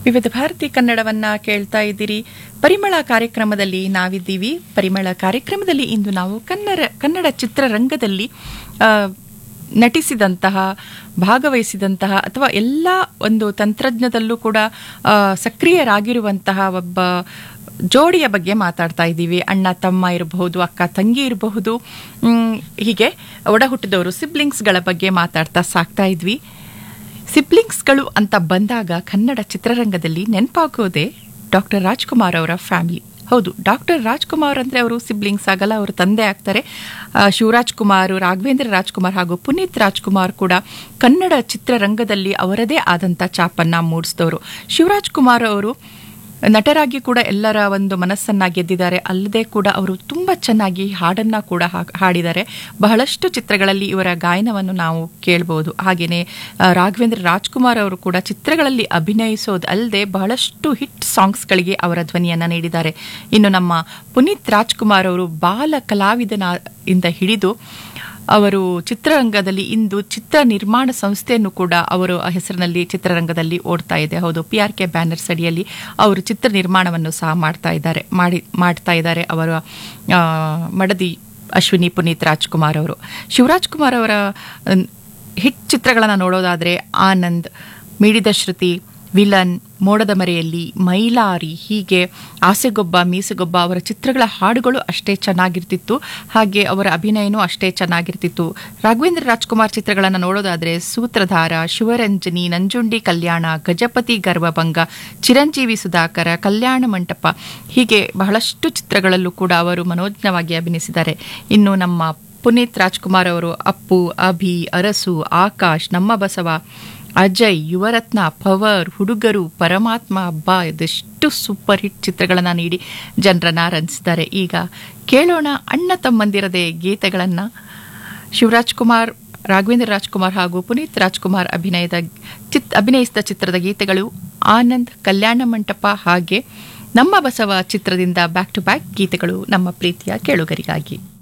ವಿವಿಧ ಭಾರತಿ ಕನ್ನಡವನ್ನ ಕೇಳ್ತಾ ಇದ್ದೀರಿ ಪರಿಮಳ ಕಾರ್ಯಕ್ರಮದಲ್ಲಿ ನಾವಿದ್ದೀವಿ ಪರಿಮಳ ಕಾರ್ಯಕ್ರಮದಲ್ಲಿ ಇಂದು ನಾವು ಕನ್ನಡ ಕನ್ನಡ ಚಿತ್ರರಂಗದಲ್ಲಿ ಆ, ನಟಿಸಿದಂತಹ ಭಾಗವಹಿಸಿದಂತಹ ಅಥವಾ ಎಲ್ಲ ಒಂದು ತಂತ್ರಜ್ಞದಲ್ಲೂ ಕೂಡ ಆ, ಸಕ್ರಿಯರಾಗಿರುವಂತಹ ಒಬ್ಬ ಜೋಡಿಯ ಬಗ್ಗೆ ಮಾತಾಡ್ತಾ ಇದ್ದೀವಿ ಅಣ್ಣ ತಮ್ಮ ಇರಬಹುದು ಅಕ್ಕ ತಂಗಿ ಇರಬಹುದು ಮ್, ಹೀಗೆ ಒಡ ಹುಟ್ಟಿದವರು ಸಿಬ್ಲಿಂಗ್ಸ್ಗಳ ಬಗ್ಗೆ ಮಾತಾಡ್ತಾ ಸಾಕ್ತಾ ಇದ್ವಿ ಸಿಬ್ಲಿಂಗ್ಸ್ಗಳು ಅಂತ ಬಂದಾಗ ಕನ್ನಡ ಚಿತ್ರರಂಗದಲ್ಲಿ ನೆನಪಾಗೋದೇ ಡಾಕ್ಟರ್ ರಾಜ್ಕುಮಾರ್ ಅವರ ಫ್ಯಾಮಿಲಿ ಹೌದು ಡಾಕ್ಟರ್ ರಾಜ್ಕುಮಾರ್ ಅಂದರೆ ಅವರು ಸಿಬ್ಲಿಂಗ್ಸ್ ಆಗಲ್ಲ ಅವರು ತಂದೆ ಆಗ್ತಾರೆ ಆ, ಶಿವರಾಜ್ ಕುಮಾರ್ ರಾಘವೇಂದ್ರ ರಾಜ್ಕುಮಾರ್ ಹಾಗೂ ಪುನೀತ್ ರಾಜ್ಕುಮಾರ್ ಕೂಡ ಕನ್ನಡ ಚಿತ್ರರಂಗದಲ್ಲಿ ಅವರದೇ ಆದಂಥ ಚಾಪನ್ನು ಮೂಡಿಸಿದವರು ಶಿವರಾಜ್ ಕುಮಾರ್ ಅವರು ನಟರಾಗಿ ಕೂಡ ಎಲ್ಲರ ಒಂದು ಮನಸ್ಸನ್ನ ಗೆದ್ದಿದ್ದಾರೆ ಅಲ್ಲದೆ ಕೂಡ ಅವರು ತುಂಬ ಚೆನ್ನಾಗಿ ಹಾಡನ್ನ ಕೂಡ ಹಾ- ಹಾಡಿದ್ದಾರೆ ಬಹಳಷ್ಟು ಚಿತ್ರಗಳಲ್ಲಿ ಇವರ ಗಾಯನವನ್ನು ನಾವು ಕೇಳ್ಬೋದು ಹಾಗೆಯೇ ಆ, ರಾಘವೇಂದ್ರ ರಾಜ್ಕುಮಾರ್ ಅವರು ಕೂಡ ಚಿತ್ರಗಳಲ್ಲಿ ಅಭಿನಯಿಸೋದು ಅಲ್ಲದೆ ಬಹಳಷ್ಟು ಹಿಟ್ ಸಾಂಗ್ಸ್ಗಳಿಗೆ ಅವರ ಧ್ವನಿಯನ್ನು ನೀಡಿದ್ದಾರೆ ಇನ್ನು ನಮ್ಮ ಪುನೀತ್ ರಾಜ್ಕುಮಾರ್ ಅವರು ಬಾಲ ಕಲಾವಿದನ ಇಂದ ಹಿಡಿದು ಅವರು ಚಿತ್ರರಂಗದಲ್ಲಿ ಇಂದು ಚಿತ್ರ ನಿರ್ಮಾಣ ಸಂಸ್ಥೆಯನ್ನು ಕೂಡ ಅವರು ಆ ಹೆಸರಿನಲ್ಲಿ ಚಿತ್ರರಂಗದಲ್ಲಿ ಓಡ್ತಾ ಇದೆ ಹೌದು ಪಿ ಆರ್ ಕೆ ಬ್ಯಾನರ್ಸ್ ಅಡಿಯಲ್ಲಿ ಅವರು ಚಿತ್ರ ನಿರ್ಮಾಣವನ್ನು ಸಹ ಮಾಡ್ತಾ ಇದ್ದಾರೆ ಮಾಡಿ ಮಾಡ್ತಾ ಇದ್ದಾರೆ ಅವರ ಆ, ಮಡದಿ ಅಶ್ವಿನಿ ಪುನೀತ್ ರಾಜ್ಕುಮಾರ್ ಅವರು ಶಿವರಾಜ್ ಕುಮಾರ್ ಅವರ ಅನ್, ಹಿಟ್ ಚಿತ್ರಗಳನ್ನು ನೋಡೋದಾದರೆ ಆನಂದ್ ಮಿಡಿದ ಶ್ರುತಿ ವಿಲನ್ ಮೋಡದ ಮರೆಯಲ್ಲಿ ಮೈಲಾರಿ ಹೀಗೆ ಆಸೆಗೊಬ್ಬ ಮೀಸೆಗೊಬ್ಬ ಅವರ ಚಿತ್ರಗಳ ಹಾಡುಗಳು ಅಷ್ಟೇ ಚೆನ್ನಾಗಿರ್ತಿತ್ತು ಹಾಗೆ ಅವರ ಅಭಿನಯನೂ ಅಷ್ಟೇ ಚೆನ್ನಾಗಿರ್ತಿತ್ತು ರಾಘವೇಂದ್ರ ರಾಜ್ಕುಮಾರ್ ಚಿತ್ರಗಳನ್ನು ನೋಡೋದಾದರೆ ಸೂತ್ರಧಾರ ಶಿವರಂಜನಿ ನಂಜುಂಡಿ ಕಲ್ಯಾಣ ಗಜಪತಿ ಗರ್ವಭಂಗ ಚಿರಂಜೀವಿ ಸುಧಾಕರ ಕಲ್ಯಾಣ ಮಂಟಪ ಹೀಗೆ ಬಹಳಷ್ಟು ಚಿತ್ರಗಳಲ್ಲೂ ಕೂಡ ಅವರು ಮನೋಜ್ಞವಾಗಿ ಅಭಿನಯಿಸಿದ್ದಾರೆ ಇನ್ನು ನಮ್ಮ ಪುನೀತ್ ರಾಜ್ಕುಮಾರ್ ಅವರು ಅಪ್ಪು ಅಭಿ ಅರಸು ಆಕಾಶ್ ನಮ್ಮ ಬಸವ ಅಜಯ್ ಯುವರತ್ನ ಪವರ್ ಹುಡುಗರು ಪರಮಾತ್ಮ ಹಬ್ಬ ಇದೆಷ್ಟು ಸೂಪರ್ ಹಿಟ್ ಚಿತ್ರಗಳನ್ನು ನೀಡಿ ಜನರನ್ನ ರಂಜಿಸಿದ್ದಾರೆ ಈಗ ಕೇಳೋಣ ಅಣ್ಣ ತಮ್ಮಂದಿರದೆ ಗೀತೆಗಳನ್ನು ಶಿವರಾಜ್ ಕುಮಾರ್ ರಾಘವೇಂದ್ರ ರಾಜ್ಕುಮಾರ್ ಹಾಗೂ ಪುನೀತ್ ರಾಜ್ಕುಮಾರ್ ಅಭಿನಯದ ಚಿತ್ ಅಭಿನಯಿಸಿದ ಚಿತ್ರದ ಗೀತೆಗಳು ಆನಂದ್ ಕಲ್ಯಾಣ ಮಂಟಪ ಹಾಗೆ ನಮ್ಮ ಬಸವ ಚಿತ್ರದಿಂದ ಬ್ಯಾಕ್ ಟು ಬ್ಯಾಕ್ ಗೀತೆಗಳು ನಮ್ಮ ಪ್ರೀತಿಯ ಕೇಳುಗರಿಗಾಗಿ